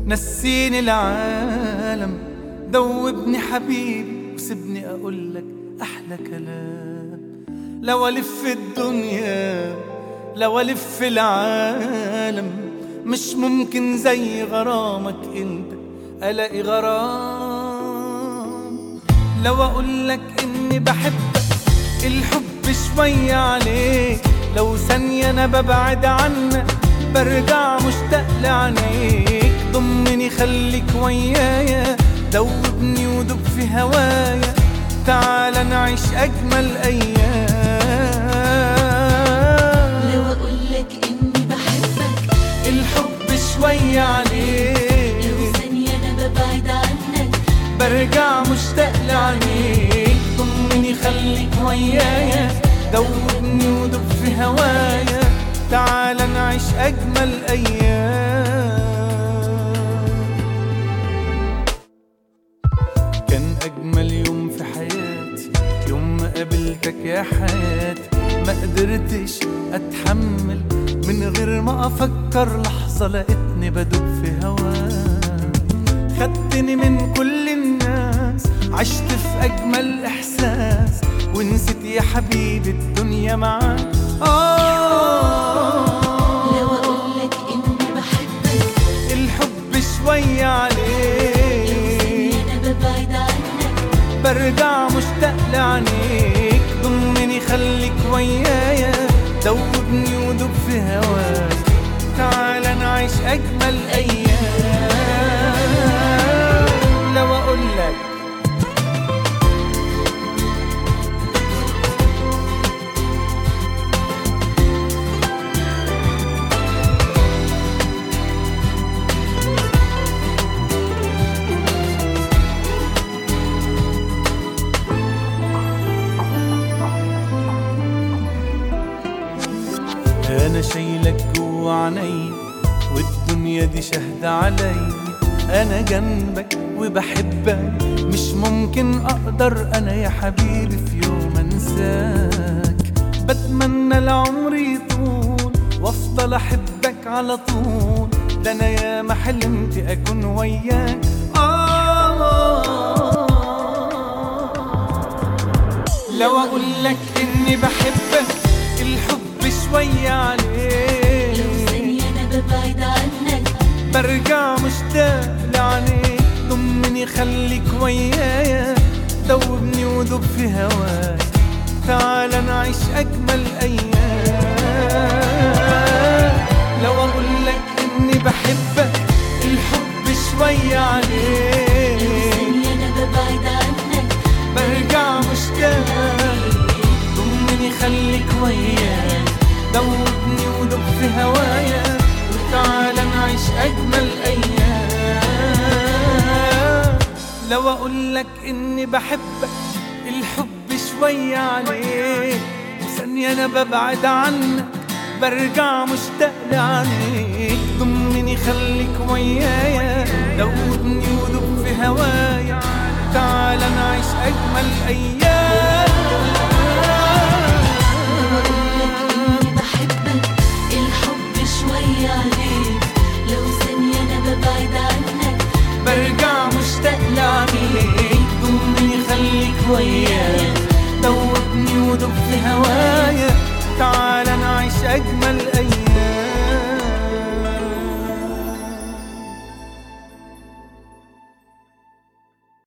نسيني العالم دوبني حبيبي وسيبني اقولك احلى كلام لو الف الدنيا لو الف العالم مش ممكن زي غرامك انت الاقي غرام لو اقولك اني بحبك الحب شوية عليك لو ثانية انا ببعد عنك برجع مشتاق لعينيك ضمني خليك ويايا دوبني ودب في هوايا تعال نعيش اجمل ايام لو اقولك اني بحبك الحب شوية عليك لو ثانية انا ببعد عنك برجع مشتاق لعينيك ضمني خليك ويايا دوبني ودب في هوايا تعال نعيش اجمل ايام كان اجمل يوم في حياتي يوم ما قابلتك يا حياتي ما قدرتش اتحمل من غير ما افكر لحظه لقيتني بدوب في هواك خدتني من كل الناس عشت في اجمل احساس ونسيت يا حبيبي الدنيا معاك آه لو اقولك اني بحبك الحب شوية لو عليك ثانية انا ببعد عنك برجع مشتاق لعينيك ضمني خليك ويايا دوبني ودوب في هواك تعال نعيش اجمل ايام لو اقولك انا شايلك جوا عيني والدنيا دي شاهدة علي انا جنبك وبحبك مش ممكن اقدر انا يا حبيبي في يوم انساك بتمنى العمر يطول وافضل احبك على طول ده انا يا ما حلمت اكون وياك آه لو اقول لك اني بحبك الحب شوية لو عليك ثانية انا ببعد عنك برجع مشتاق لعينيك ضمني خليك ويايا دوبني ودوب في هواك تعال نعيش اجمل ايام لو اقول لك اني بحبك الحب شوية لو عليك ثانية انا ببعد عنك برجع مشتاق ضمني خليك ويايا دوبني ودب في هوايا وتعال نعيش اجمل ايام لو اقول لك اني بحبك الحب شوية عليك وثانية انا ببعد عنك برجع مشتاق لعينيك ضمني خليك ويايا دوبني ودب في هوايا تعال نعيش اجمل ايام إني بحبك الحب شوية عليك لو ثانية أنا ببعد عنك برجع مشتاق لعينيك ضمني خليك ويايا دوبني ودب في هوايا تعال